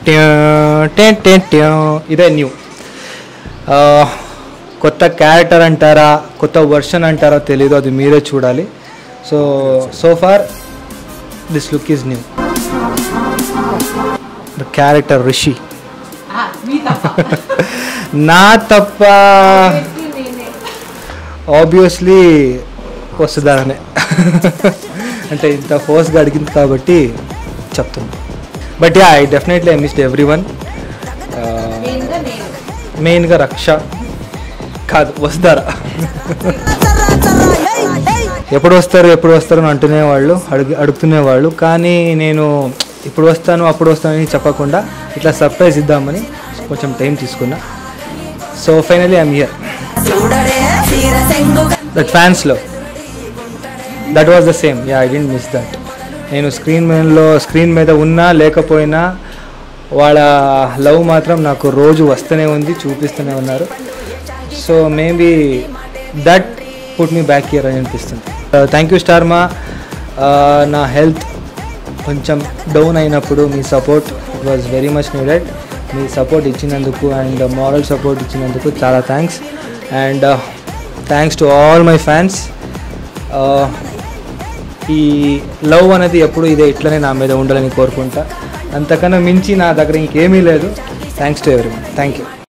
టే టే టే. ఇదే న్యూ కొత్త క్యారెక్టర్ అంటారా కొత్త వర్షన్ అంటారా తెలీదు అది మీరే చూడాలి so so far this look is new the character Rishi మీ తప్ప నా తప్ప ఆబ్వియస్లీ వస్తుందనే అంటే ఇంత ఫోర్స్గా అడిగింది కాబట్టి చెప్తున్నా but yeah I definitely I missed everyone నేనుగా నేను మెయిన్గా రక్ష కాదు వస్తారా ఎప్పుడు వస్తారు ఎప్పుడు వస్తారు అని అంటూనే వాళ్ళు అడుగు అడుగుతునే వాళ్ళు కానీ నేను ఇప్పుడు వస్తాను అప్పుడు వస్తాను అని చెప్పకుండా ఇట్లా సర్ప్రైజ్ ఇద్దామని కొంచెం టైం తీసుకున్నా so finally I'm here that ఫ్యాన్స్లో that was the same yeah I didn't miss that నేను స్క్రీన్ మీదలో స్క్రీన్ మీద ఉన్నా లేకపోయినా వాళ్ళ లవ్ మాత్రం నాకు రోజు వస్తూనే ఉంది చూపిస్తూనే ఉన్నారు so maybe that put me back year అని అనిపిస్తుంది థ్యాంక్ యూ స్టార్ మా నా హెల్త్ కొంచెం డౌన్ అయినప్పుడు మీ support it was very much needed మీ సపోర్ట్ ఇచ్చినందుకు అండ్ మారల్ సపోర్ట్ ఇచ్చినందుకు చాలా thanks and thanks to all my fans ఈ లవ్ అనేది ఎప్పుడు ఇదే ఇట్లనే నా మీద ఉండాలని కోరుకుంటా అంతకన్నా మించి నా దగ్గర ఇంకేమీ లేదు థ్యాంక్స్ టు ఎవరి థ్యాంక్ యూ